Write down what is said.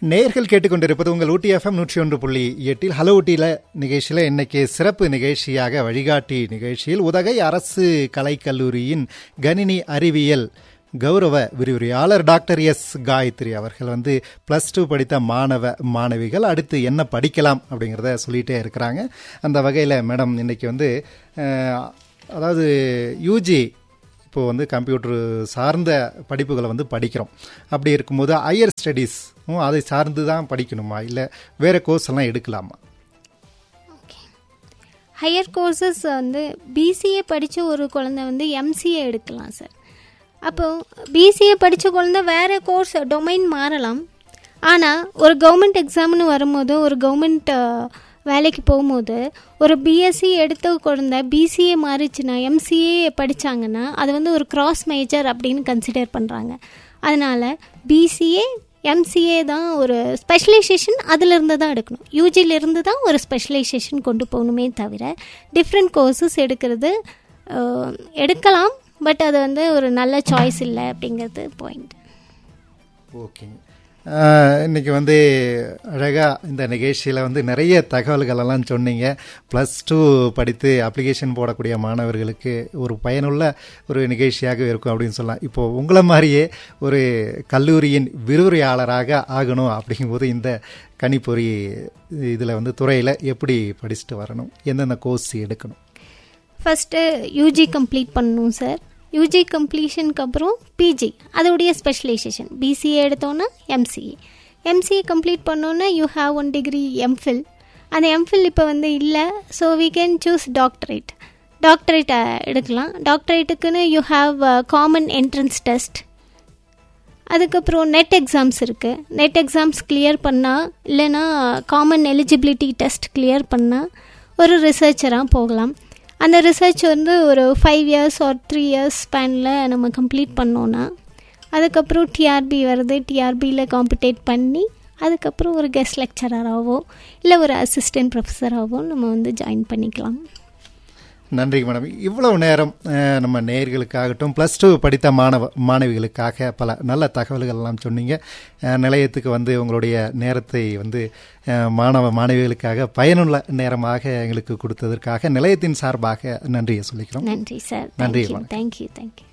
நேர்கள் கேட்டுக்கொண்டிருப்பது உங்கள் ஊட்டி எஃப்எம் நூற்றி ஒன்று புள்ளி எட்டில் ஹலோ ஊட்டியில் நிகழ்ச்சியில் இன்னைக்கு சிறப்பு நிகழ்ச்சியாக வழிகாட்டி நிகழ்ச்சியில் உதகை அரசு கலைக்கல்லூரியின் கணினி அறிவியல் கௌரவ விரிவுரையாளர் டாக்டர் எஸ் காயத்ரி அவர்கள் வந்து ப்ளஸ் டூ படித்த மாணவ மாணவிகள் அடுத்து என்ன படிக்கலாம் அப்படிங்கிறத சொல்லிகிட்டே இருக்கிறாங்க அந்த வகையில் மேடம் இன்னைக்கு வந்து அஹ், அதாவது யூஜி இப்போ வந்து கம்ப்யூட்டர் சார்ந்த படிப்புகளை வந்து படிக்கிறோம் அப்படி இருக்கும்போது ஹையர் ஸ்டடீஸும் அதை சார்ந்து தான் படிக்கணுமா இல்லை வேறு கோர்ஸ் எல்லாம் எடுக்கலாமா ஹையர் கோர்சஸ் வந்து பிசிஏ படித்த ஒரு குழந்தை வந்து எம்சிஏ எடுக்கலாம் சார் அப்போ பிசிஏ படித்த குழந்தை வேறு கோர்ஸ் டொமைன் மாறலாம் ஆனால் ஒரு கவர்மெண்ட் எக்ஸாம்னு வரும்போது ஒரு கவர்மெண்ட் வேலைக்கு போகும்போது ஒரு பிஎஸ்சி எடுத்த குழந்தை பிசிஏ மாறிச்சுன்னா எம்சிஏ படித்தாங்கன்னா அது வந்து ஒரு கிராஸ் மேஜர் அப்படின்னு கன்சிடர் பண்ணுறாங்க அதனால் பிசிஏ எம்சிஏ தான் ஒரு ஸ்பெஷலைசேஷன் அதிலிருந்து தான் எடுக்கணும் யூஜிலிருந்து தான் ஒரு ஸ்பெஷலைசேஷன் கொண்டு போகணுமே தவிர டிஃப்ரெண்ட் கோர்சஸ் எடுக்கிறது அஹ், எடுக்கலாம் பட் அது வந்து ஒரு நல்ல சாய்ஸ் இல்லை அப்படிங்கிறது பாயிண்ட் ஓகேங்க ஆஹ், இன்னைக்கு வந்து அழகாக இந்த நிகழ்ச்சியில் வந்து நிறைய தகவல்கள் எல்லாம் சொன்னீங்க ப்ளஸ் டூ படித்து அப்ளிகேஷன் போடக்கூடிய மாணவர்களுக்கு ஒரு பயனுள்ள ஒரு நிகழ்ச்சியாக இருக்கும் அப்படின்னு சொல்லலாம் இப்போது உங்களை மாதிரியே ஒரு கல்லூரியின் விரிவுரையாளராக ஆகணும் அப்படிங்கும்போது இந்த கணிப்பொறி இதில் வந்து துறையில் எப்படி படிச்சுட்டு வரணும் எந்தெந்த கோர்ஸ் எடுக்கணும் ஃபஸ்ட்டு யூஜி கம்ப்ளீட் பண்ணணும் சார் யூஜி கம்ப்ளீஷனுக்கு அப்புறம் பிஜி அதோடைய ஸ்பெஷலைசேஷன் பிசிஏ எடுத்தோன்னா எம்சிஏ எம்சிஏ கம்ப்ளீட் பண்ணோன்னா you have one degree MPhil அந்த எம்ஃபில் இப்போ வந்து இல்லை so we can choose doctorate doctorate எடுக்கலாம் டாக்டரேட்டுக்குன்னு you have common entrance test அதுக்கப்புறம் நெட் எக்ஸாம்ஸ் இருக்குது நெட் எக்ஸாம்ஸ் கிளியர் பண்ணால் இல்லைன்னா காமன் எலிஜிபிலிட்டி டெஸ்ட் கிளியர் பண்ணால் ஒரு ரிசர்ச்சராக போகலாம் அந்த ரிசர்ச் வந்து ஒரு five years or three years ஸ்பேனில் நம்ம கம்ப்ளீட் பண்ணோன்னா அதுக்கப்புறம் டிஆர்பி வருது டிஆர்பியில் காம்படேட் பண்ணி அதுக்கப்புறம் ஒரு கெஸ்ட் லெக்சரராகவோ இல்லை ஒரு அசிஸ்டன்ட் ப்ரொஃபஸராகவோ நம்ம வந்து ஜாயின் பண்ணிக்கலாம் நன்றிங்க மேடம் இவ்வளவு நேரம் அஹ், நம்ம நேயர்களுக்காகட்டும் ப்ளஸ் டூ படித்த மாணவ மாணவிகளுக்காக பல நல்ல தகவல்கள் எல்லாம் சொன்னீங்க அஹ், நிலையத்துக்கு வந்து உங்களுடைய நேரத்தை வந்து அஹ், மாணவ மாணவிகளுக்காக பயனுள்ள நேரமாக எங்களுக்கு கொடுத்ததற்காக நிலையத்தின் சார்பாக நன்றியை சொல்லிக்கிறோம் நன்றி சார் நன்றி, தேங்க்யூ வணக்கம். Thank you thank you